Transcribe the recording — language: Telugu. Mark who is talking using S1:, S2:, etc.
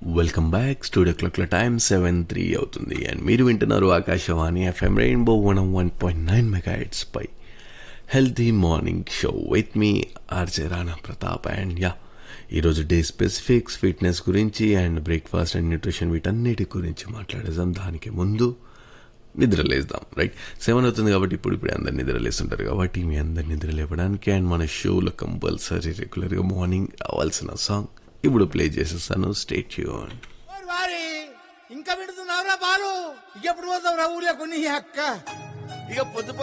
S1: వెల్కమ్ బ్యాక్ స్టూడియో క్లాక్ల టైం సెవెన్ త్రీ అవుతుంది అండ్ మీరు వింటున్నారు Akashvani FM rainbow one one point nine mega పై హెల్తీ మార్నింగ్ షో విత్ మీ RJ Rana Pratap and yeah ఈరోజు డే స్పెసిఫిక్స్ ఫిట్నెస్ గురించి అండ్ బ్రేక్ఫాస్ట్ అండ్ న్యూట్రిషన్ వీటన్నిటి గురించి మాట్లాడేద్దాం దానికి ముందు నిద్ర లేద్దాం రైట్ సెవెన్ అవుతుంది కాబట్టి ఇప్పుడు ఇప్పుడు అందరు నిద్ర లేస్తుంటారు కాబట్టి మీ అందరు నిద్ర లేవడానికి అండ్ మన షోలో కంపల్సరీ రెగ్యులర్గా మార్నింగ్ రావాల్సిన సాంగ్ ఇప్పుడు ప్లే చేసేస్తాను స్టేట్ యూన్
S2: ఓరి వారి ఇంకా పెడుతున్నావురా బాలు ఇక ఎప్పుడు పోతావురా ఊర్లో కొన్ని అక్క
S3: ఇక పొద్దు